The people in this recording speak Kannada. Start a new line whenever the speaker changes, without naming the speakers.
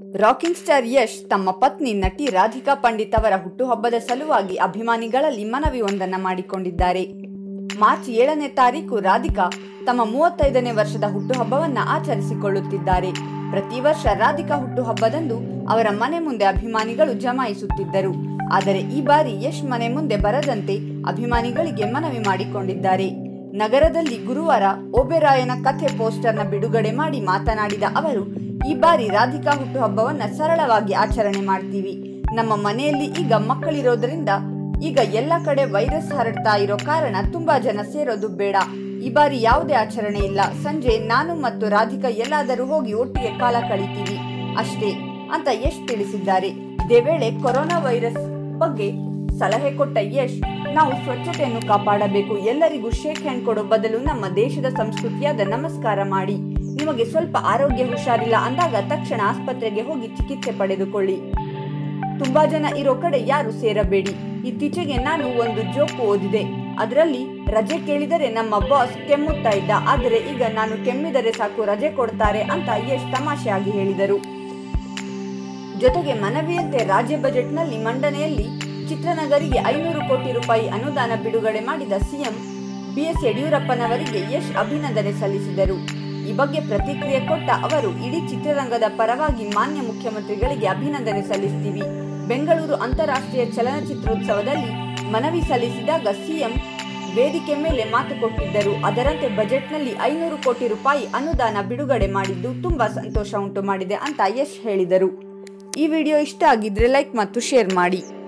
ರಾಕಿಂಗ್ ಸ್ಟಾರ್ ಯಶ್ ತಮ್ಮ ಪತ್ನಿ ನಟಿ ರಾಧಿಕಾ ಪಂಡಿತ್ ಅವರ ಹುಟ್ಟುಹಬ್ಬದ ಸಲುವಾಗಿ ಅಭಿಮಾನಿಗಳಲ್ಲಿ ಮನವಿಯೊಂದನ್ನ ಮಾಡಿಕೊಂಡಿದ್ದಾರೆ ಮಾರ್ಚ್ ಏಳನೇ ತಾರೀಕು ರಾಧಿಕಾ ತಮ್ಮ ಮೂವತ್ತೈದನೇ ವರ್ಷದ ಹುಟ್ಟುಹಬ್ಬವನ್ನ ಆಚರಿಸಿಕೊಳ್ಳುತ್ತಿದ್ದಾರೆ ಪ್ರತಿ ವರ್ಷ ರಾಧಿಕಾ ಹುಟ್ಟುಹಬ್ಬದಂದು ಅವರ ಮನೆ ಮುಂದೆ ಅಭಿಮಾನಿಗಳು ಜಮಾಯಿಸುತ್ತಿದ್ದರು ಆದರೆ ಈ ಬಾರಿ ಯಶ್ ಮನೆ ಮುಂದೆ ಬರದಂತೆ ಅಭಿಮಾನಿಗಳಿಗೆ ಮನವಿ ಮಾಡಿಕೊಂಡಿದ್ದಾರೆ ನಗರದಲ್ಲಿ ಗುರುವಾರ ಓಬೆರಾಯನ ಕಥೆ ಪೋಸ್ಟರ್ನ ಬಿಡುಗಡೆ ಮಾಡಿ ಮಾತನಾಡಿದ ಅವರು ಈ ಬಾರಿ ರಾಧಿಕಾ ಹುಟ್ಟುಹಬ್ಬವನ್ನ ಸರಳವಾಗಿ ಆಚರಣೆ ಮಾಡ್ತೀವಿ ನಮ್ಮ ಮನೆಯಲ್ಲಿ ಈಗ ಮಕ್ಕಳಿರೋದ್ರಿಂದ ಈಗ ಎಲ್ಲ ಕಡೆ ವೈರಸ್ ಹರಡ್ತಾ ಇರೋ ಕಾರಣ ತುಂಬಾ ಜನ ಸೇರೋದು ಬೇಡ ಈ ಬಾರಿ ಯಾವುದೇ ಆಚರಣೆ ಇಲ್ಲ ಸಂಜೆ ನಾನು ಮತ್ತು ರಾಧಿಕಾ ಎಲ್ಲಾದರೂ ಹೋಗಿ ಒಟ್ಟಿಗೆ ಕಾಲ ಕಳಿತೀವಿ ಅಷ್ಟೇ ಅಂತ ಯಶ್ ತಿಳಿಸಿದ್ದಾರೆ ಇದೇ ವೇಳೆ ಕೊರೋನಾ ವೈರಸ್ ಬಗ್ಗೆ ಸಲಹೆ ಕೊಟ್ಟ ಯಶ್ ನಾವು ಸ್ವಚ್ಛತೆಯನ್ನು ಕಾಪಾಡಬೇಕು ಎಲ್ಲರಿಗೂ ಶೇಕ್ ಹ್ಯಾಂಡ್ ಕೊಡೋ ಬದಲು ನಮ್ಮ ದೇಶದ ಸಂಸ್ಕೃತಿಯಾದ ನಮಸ್ಕಾರ ಮಾಡಿ ನಿಮಗೆ ಸ್ವಲ್ಪ ಆರೋಗ್ಯ ಹುಷಾರಿಲ್ಲ ಅಂದಾಗ ತಕ್ಷಣ ಆಸ್ಪತ್ರೆಗೆ ಹೋಗಿ ಚಿಕಿತ್ಸೆ ಪಡೆದುಕೊಳ್ಳಿ ತುಂಬಾ ಜನ ಇರೋ ಕಡೆ ಯಾರು ಸೇರಬೇಡಿ ಇತ್ತೀಚೆಗೆ ನಾನು ಒಂದು ಜೋಕು ಓದಿದೆ ಅದರಲ್ಲಿ ರಜೆ ಕೇಳಿದರೆ ನಮ್ಮ ಬಾಸ್ ಕೆಮ್ಮುತ್ತಾ ಇದ್ದ ಆದರೆ ಈಗ ನಾನು ಕೆಮ್ಮಿದರೆ ಸಾಕು ರಜೆ ಕೊಡ್ತಾರೆ ಅಂತ ಯಶ್ ತಮಾಷೆಯಾಗಿ ಹೇಳಿದರು ಜೊತೆಗೆ ಮನವಿಯಂತೆ ರಾಜ್ಯ ಬಜೆಟ್ನಲ್ಲಿ ಮಂಡನೆಯಲ್ಲಿ ಚಿತ್ರನಗರಿಗೆ ಐನೂರು ಕೋಟಿ ರೂಪಾಯಿ ಅನುದಾನ ಬಿಡುಗಡೆ ಮಾಡಿದ ಸಿಎಂ ಬಿಎಸ್ ಯಡಿಯೂರಪ್ಪನವರಿಗೆ ಯಶ್ ಅಭಿನಂದನೆ ಸಲ್ಲಿಸಿದರು ಈ ಬಗ್ಗೆ ಪ್ರತಿಕ್ರಿಯೆ ಕೊಟ್ಟ ಅವರು ಇಡೀ ಚಿತ್ರರಂಗದ ಪರವಾಗಿ ಮಾನ್ಯ ಮುಖ್ಯಮಂತ್ರಿಗಳಿಗೆ ಅಭಿನಂದನೆ ಸಲ್ಲಿಸ್ತೀವಿ ಬೆಂಗಳೂರು ಅಂತಾರಾಷ್ಟ್ರೀಯ ಚಲನಚಿತ್ರೋತ್ಸವದಲ್ಲಿ ಮನವಿ ಸಲ್ಲಿಸಿದಾಗ ಸಿಎಂ ವೇದಿಕೆ ಮೇಲೆ ಮಾತು ಕೊಟ್ಟಿದ್ದರು ಅದರಂತೆ ಬಜೆಟ್ನಲ್ಲಿ ಐನೂರು ಕೋಟಿ ರೂಪಾಯಿ ಅನುದಾನ ಬಿಡುಗಡೆ ಮಾಡಿದ್ದು ತುಂಬಾ ಸಂತೋಷ ಉಂಟು ಮಾಡಿದೆ ಅಂತ ಯಶ್ ಹೇಳಿದರು ಈ ವಿಡಿಯೋ ಇಷ್ಟ ಆಗಿದ್ರೆ ಲೈಕ್ ಮತ್ತು ಶೇರ್ ಮಾಡಿ